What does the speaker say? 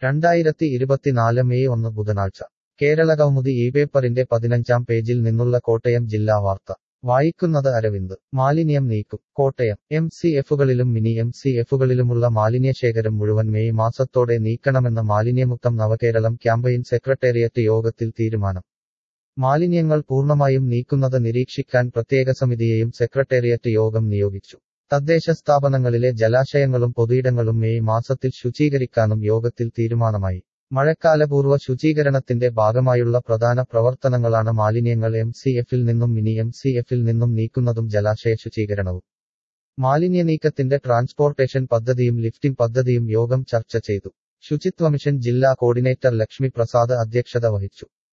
രണ്ടായിരത്തി ഇരുപത്തിനാല് മെയ് ഒന്ന് ബുധനാഴ്ച കേരളകൗമുദി ഈ പേപ്പറിന്റെ പതിനഞ്ചാം പേജിൽ നിന്നുള്ള കോട്ടയം ജില്ലാ വാർത്ത വായിക്കുന്നത് അരവിന്ദ് മാലിന്യം നീക്കും കോട്ടയം എം സി എഫുകളിലും മിനി എം സി എഫുകളിലുമുള്ള മാലിന്യശേഖരം മുഴുവൻ മെയ് മാസത്തോടെ നീക്കണമെന്ന മാലിന്യമുക്തം നവകേരളം ക്യാമ്പയിൻ സെക്രട്ടേറിയറ്റ് യോഗത്തിൽ തീരുമാനം മാലിന്യങ്ങൾ പൂർണ്ണമായും നീക്കുന്നത് നിരീക്ഷിക്കാൻ പ്രത്യേക സമിതിയെയും സെക്രട്ടേറിയറ്റ് യോഗം നിയോഗിച്ചു തദ്ദേശ സ്ഥാപനങ്ങളിലെ ജലാശയങ്ങളും പൊതുയിടങ്ങളും മെയ് മാസത്തിൽ ശുചീകരിക്കാനും യോഗത്തിൽ തീരുമാനമായി മഴക്കാലപൂർവ്വ ശുചീകരണത്തിന്റെ ഭാഗമായുള്ള പ്രധാന പ്രവർത്തനങ്ങളാണ് മാലിന്യങ്ങൾ എം സി എഫിൽ നിന്നും മിനി എം സി എഫിൽ നിന്നും നീക്കുന്നതും ജലാശയ ശുചീകരണവും മാലിന്യ നീക്കത്തിന്റെ ട്രാൻസ്പോർട്ടേഷൻ പദ്ധതിയും ലിഫ്റ്റിംഗ് പദ്ധതിയും യോഗം ചർച്ച ചെയ്തു ശുചിത്വ മിഷൻ ജില്ലാ കോർഡിനേറ്റർ ലക്ഷ്മി പ്രസാദ് അധ്യക്ഷത വഹിച്ചു